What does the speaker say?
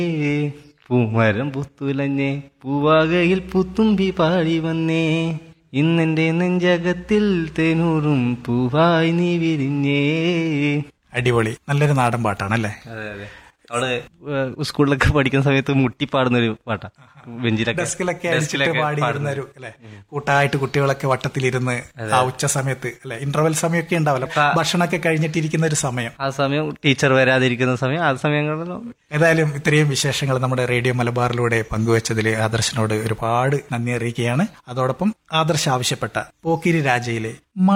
പൂമരം പുത്തുലഞ്ഞേ പൂവാകയിൽ പുത്തുമ്പി പാടി വന്നേ ഇന്നെന്റെ നെഞ്ചകത്തിൽ തേനൂറും പൂവായി നീ വിരിഞ്ഞേ അടിപൊളി നല്ലൊരു നാടൻ പാട്ടാണല്ലേ അതെ അതെ അവിടെ ഏഹ്, സ്കൂളിലൊക്കെ പഠിക്കുന്ന സമയത്ത് മുട്ടി പാടുന്ന ഒരു പാട്ടാ ബെഞ്ചിലൊക്കെ ഡെസ്കിലൊക്കെ അടിച്ചിട്ട് ഡെസ്കിലൊക്കെ പാടിയിരുന്ന ഒരു അല്ലെ കൂട്ടായിട്ട് കുട്ടികളൊക്കെ വട്ടത്തിലിരുന്ന് ആ ഉച്ച സമയത്ത് അല്ലെ ഇന്റർവെൽ സമയമൊക്കെ ഉണ്ടാവല്ലോ ഭക്ഷണമൊക്കെ കഴിഞ്ഞിട്ടിരിക്കുന്ന ഒരു സമയം ആ സമയം ടീച്ചർ വരാതിരിക്കുന്ന സമയം ആ സമയങ്ങളിലും ഏതായാലും ഇത്രയും വിശേഷങ്ങൾ നമ്മുടെ റേഡിയോ മലബാറിലൂടെ പങ്കുവച്ചതിൽ ആദർശനോട് ഒരുപാട് നന്ദി അറിയിക്കുകയാണ് അതോടൊപ്പം ആദർശ് ആവശ്യപ്പെട്ട പോക്കിരി രാജയിലെ